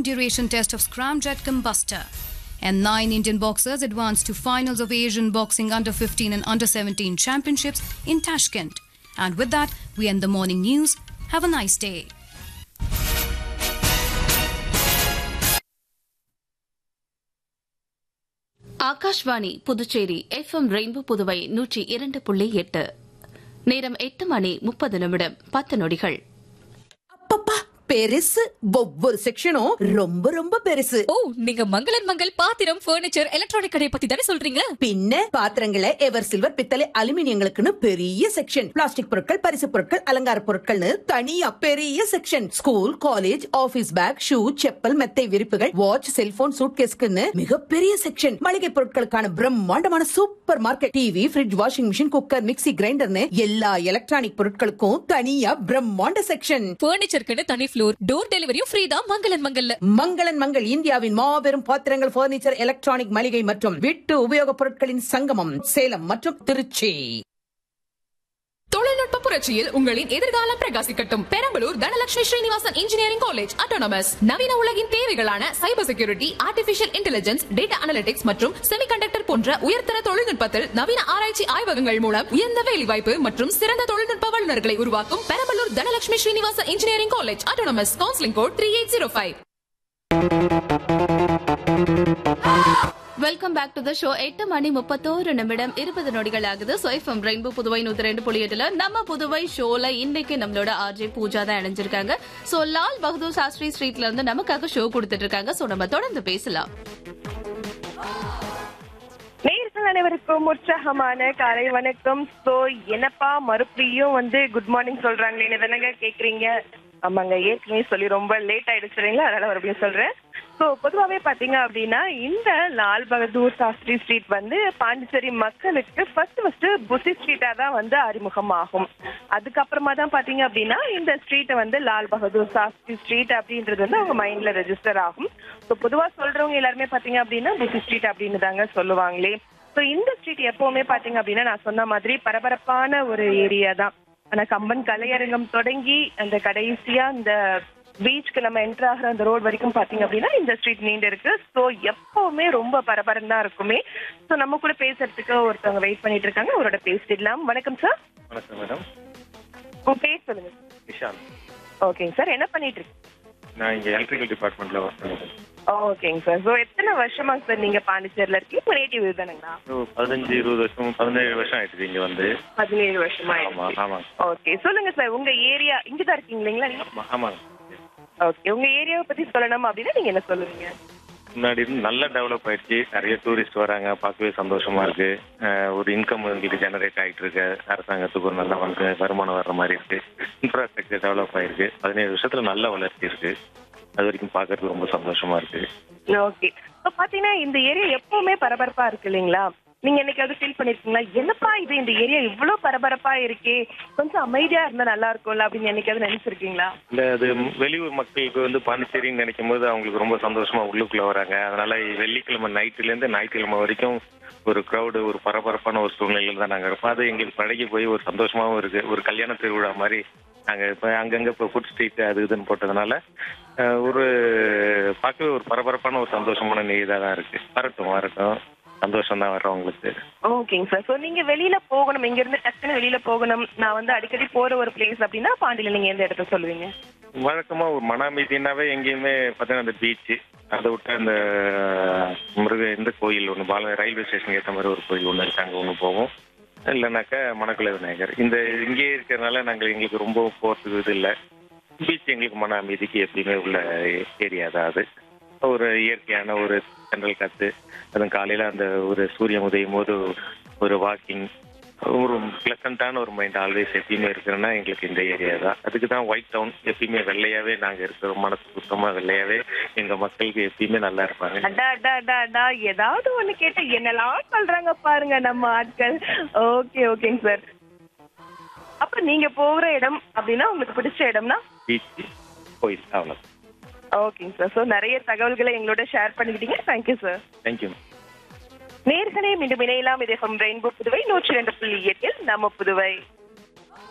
duration test of Scramjet Combustor. And nine Indian boxers advanced to finals of Asian Boxing Under 15 and Under 17 Championships in Tashkent. And with that, we end the morning news. Have a nice day. Akashvani Puducherry FM rainbow Puduvai நூற்றி இரண்டு புள்ளி எட்டு நேரம் எட்டு மணி முப்பது நிமிடம் பத்து நொடிகள் அப்பப்பா பெருசு ஒவ்வொரு செக்ஷனும் ரொம்ப ரொம்ப பெருசு ஓ நீங்க மங்களன் மங்கள் பாத்திரம் பர்னிச்சர் எலக்ட்ரானிக் கடை பத்தி தானே சொல்றீங்க பின்ன பாத்திரங்களை எவர் சில்வர் பித்தளை அலுமினியங்களுக்குன்னு பெரிய செக்ஷன் பிளாஸ்டிக் பொருட்கள் பரிசு பொருட்கள் அலங்கார பொருட்கள்னு தனியா பெரிய section school college office bag shoe chappal மெத்தை விரிப்புகள் வாட்ச் செல்போன் சூட்கேஸ்க்குன்னு மிகப்பெரிய செக்ஷன் மளிகை பொருட்களுக்கான பிரம்மாண்டமான supermarket TV fridge washing machine cooker mixie கிரைண்டர்னு எல்லா எலக்ட்ரானிக் பொருட்களுக்கும் தனியா பிரம்மாண்ட செக்ஷன் பர்னிச்சருக்குன்னு தனி ஃப்ளோர் டோர் டெலிவரியும் ஃப்ரீ தான் மங்களன் மங்கல்ல மங்களன் மங்கள் இந்தியாவின் மாபெரும் பாத்திரங்கள் பர்னிச்சர் எலக்ட்ரானிக் மளிகை மற்றும் வீட்டு உபயோகப் பொருட்களின் சங்கமம் சேலம் மற்றும் திருச்சி தொழில்நுட்ப புரட்சியில் உங்களின் எதிர்காலம் பிரகாசிக்கட்டும் Perambalur Dhanalakshmi Srinivasan engineering college autonomous நவீன உலகின் தேவைகளான cyber security artificial intelligence data analytics மற்றும் செமிகண்டக்டர் போன்ற உயர்தர தொழில்நுட்பத்தில் நவீன ஆராய்ச்சி ஆய்வகங்கள் மூலம் உயர்ந்த வேலைவாய்ப்பு மற்றும் சிறந்த தொழில்நுட்ப வல்லுநர்களை உருவாக்கும் Perambalur Dhanalakshmi Srinivasan engineering college autonomous counselling code three eight zero five welcome back to the show எட்டு மணி முப்பத்தோரு நிமிடம் இருபது நொடிகள் ஆகுது ஸோ எஃப்எம் ரெயின்போ புதுவை நூத்தி ரெண்டு புள்ளி எட்டுல நம்ம புதுவை ஷோல இன்னைக்கு நம்மளோட ஆர்ஜே பூஜா தான் இணைஞ்சிருக்காங்க ஸோ லால் பகதூர் சாஸ்திரி ஸ்ட்ரீட்ல இருந்து நமக்காக ஷோ கொடுத்துட்டு இருக்காங்க ஸோ நம்ம தொடர்ந்து பேசலாம் நேயர்கள் அனைவருக்கும் உற்சாகமான காலை வணக்கம் சோ என்னப்பா மறுபடியும் வந்து குட் மார்னிங் சொல்றாங்களே என்னங்க கேக்குறீங்க ஆமாங்க ஏற்கனவே சொல்லி ரொம்ப லேட் ஆயிடுச்சு இல்லைங்களா அதனால மறுபடியும் சொல்றேன் ஸோ பொதுவாகவே பார்த்தீங்க அப்படின்னா இந்த லால் பகதூர் சாஸ்திரி ஸ்ட்ரீட் வந்து பாண்டிச்சேரி மக்களுக்கு ஃபர்ஸ்ட் ஃபர்ஸ்ட் புசி ஸ்ட்ரீட்டாக தான் வந்து அறிமுகமாகும் அதுக்கப்புறமா தான் பார்த்தீங்க அப்படின்னா இந்த ஸ்ட்ரீட்டை வந்து லால் பகதூர் சாஸ்திரி ஸ்ட்ரீட் அப்படின்றது வந்து அவங்க மைண்ட்ல ரெஜிஸ்டர் ஆகும் ஸோ பொதுவாக சொல்றவங்க எல்லாருமே பார்த்தீங்க அப்படின்னா புசி ஸ்ட்ரீட் அப்படின்னு தாங்க சொல்லுவாங்களே ஸோ இந்த ஸ்ட்ரீட் எப்பவுமே பார்த்தீங்க அப்படின்னா நான் சொன்ன மாதிரி பரபரப்பான ஒரு ஏரியா தான் ஆனா கம்பன் கலையரங்கம் தொடங்கி அந்த கடைசியா இந்த பீச்சுக்கு நம்ம என்டர் ஆகிற அந்த ரோடு வரைக்கும் பாத்தீங்க அப்படின்னா இந்த ஸ்ட்ரீட் நீண்டு இருக்கு ஸோ எப்பவுமே ரொம்ப பரபரம் தான் இருக்குமே ஸோ நம்ம கூட பேசுறதுக்கு ஒருத்தவங்க வெயிட் பண்ணிட்டு இருக்காங்க அவரோட பேசிடலாம் வணக்கம் சார் வணக்கம் மேடம் உங்க பேர் சொல்லுங்க விஷால் ஓகேங்க சார் என்ன பண்ணிட்டு இருக்கீங்க நான் இங்கே எலக்ட்ரிக்கல் டிபார்ட்மெண்ட்ல ஒர்க் பண்ணுறேன் ஓகேங்க சார் ஸோ எத்தனை வருஷமா சார் நீங்க பாண்டிச்சேரியில இருக்கீங்க உங்க நேட்டிவ் தானுங்களா ஸோ பதினஞ்சு இருபது வருஷம் பதினேழு வருஷம் ஆயிடுச்சு இங்கே வந்து பதினேழு வருஷமா ஆமாம் ஆமாங்க ஓகே சொல்லுங்க சார் உங்க ஏரியா இங்க தான் இருக்கீங்க இல்லைங்களா நீங்க ஆமாம் ஆமாங்க ஓகே உங்க ஏரியாவை பத்தி சொல்லணும் அப்படின்னா நீங்க என்ன சொல்லுவீங்க முன்னாடி இருந்து நல்லா டெவலப் ஆயிடுச்சு நிறைய டூரிஸ்ட் வராங்க பார்க்கவே சந்தோஷமா இருக்கு அஹ் ஒரு இன்கம் எங்களுக்கு ஜெனரேட் ஆகிட்டு இருக்கு அரசாங்கத்துக்கு ஒரு நல்ல வந்து வருமானம் வர்ற மாதிரி இருக்கு இன்ஃப்ராஸ்ட்ரக்சர் டெவலப் ஆயிருக்கு பதினேழு வருஷத்துல நல்ல வளர்ச்சி இருக்கு அது வரைக்கும் பார்க்கறதுக்கு ரொம்ப சந்தோஷமா இருக்கு ஓகே இப்போ பாத்தீங்கன்னா இந்த ஏரியா எப்பவுமே பரபரப்பா இருக்கு இல்லைங்களா நீங்க என்னைக்காவது ஃபீல் பண்ணிருக்கீங்களா என்னப்பா இது இந்த ஏரியா இவ்வளவு பரபரப்பா இருக்கே கொஞ்சம் அமைதியா இருந்தா நல்லா இருக்கும்ல அப்படின்னு என்னைக்காவது நினைச்சிருக்கீங்களா இல்ல அது வெளியூர் மக்களுக்கு வந்து பாண்டிச்சேரின்னு நினைக்கும் போது அவங்களுக்கு ரொம்ப சந்தோஷமா உள்ளுக்குள்ள வராங்க அதனால வெள்ளிக்கிழமை நைட்டுல இருந்து ஞாயிற்றுக்கிழமை வரைக்கும் ஒரு க்ரௌடு ஒரு பரபரப்பான ஒரு சூழ்நிலையில தான் நாங்க இருப்போம் அது எங்களுக்கு பழகி போய் ஒரு சந்தோஷமாவும் இருக்கு ஒரு கல்யாண திருவிழா மாதிரி நாங்க இப்ப அங்கங்க இப்போ ஃபுட் ஸ்ட்ரீட் அது இதுன்னு போட்டதுனால அஹ், ஒரு பார்க்கவே ஒரு பரபரப்பான ஒரு சந்தோஷமான இதாக தான் இருக்கு வரட்டும் வரட்டும் சந்தோஷம் தான் வர்றவங்களுக்கு ஓகேங்க சார் ஸோ நீங்க வெளியில போகணும் இங்க இருந்து டக்குன்னு வெளியில போகணும் நான் வந்து அடிக்கடி போற ஒரு பிளேஸ் அப்படின்னா பாண்டியில நீங்க எந்த இடத்த சொல்லுவீங்க வழக்கமா ஒரு மன அமைதினாவே எங்கேயுமே பார்த்தீங்கன்னா அந்த பீச்சு அதை விட்டு அந்த மிருக இந்த கோயில் ஒன்று பால ரயில்வே ஸ்டேஷனுக்கு ஏற்ற மாதிரி ஒரு கோயில் ஒன்று இருக்கு அங்கே ஒன்று போவோம் இல்லைனாக்கா மணக்குள விநாயகர் இந்த இங்கேயே இருக்கிறதுனால நாங்கள் எங்களுக்கு ரொம்ப போகிறதுக்கு இது இல்லை பீச் எங்களுக்கு மன அமைதிக்கு எப்பயுமே உள்ள ஏரியா தான் அது ஒரு இயற்கையான ஒரு சென்ட்ரல் காற்று அதுவும் காலையில் அந்த ஒரு சூரியன் உதயும் போது ஒரு வாக்கிங் ஒரு பிளசண்டான ஒரு மைண்ட் ஆல்வேஸ் எப்பயுமே இருக்கிறன்னா எங்களுக்கு இந்த ஏரியா தான் அதுக்கு தான் ஒயிட் டவுன் எப்பயுமே வெள்ளையாவே நாங்க இருக்கிறோம் மனசு சுத்தமா வெள்ளையாவே எங்க மக்களுக்கு எப்பயுமே நல்லா இருப்பாங்க அடா அடா அடா அடா ஏதாவது ஒண்ணு கேட்டா என்னெல்லாம் சொல்றாங்க பாருங்க நம்ம ஆட்கள் ஓகே ஓகேங்க சார் அப்ப நீங்க போகிற இடம் அப்படின்னா உங்களுக்கு பிடிச்ச இடம்னா பீச் கோயில் அவ்வளோ ஓகேங்க சார் ஸோ நிறைய தகவல்களை எங்களோட ஷேர் பண்ணிக்கிட்டீங்க தேங்க்யூ சார் தேங்க்யூ நேர்களே மீண்டும் இணையலாம் இதே ரெயின்போ புதுவை நூற்றி ரெண்டு புள்ளி எட்டில் நம்ம புதுவை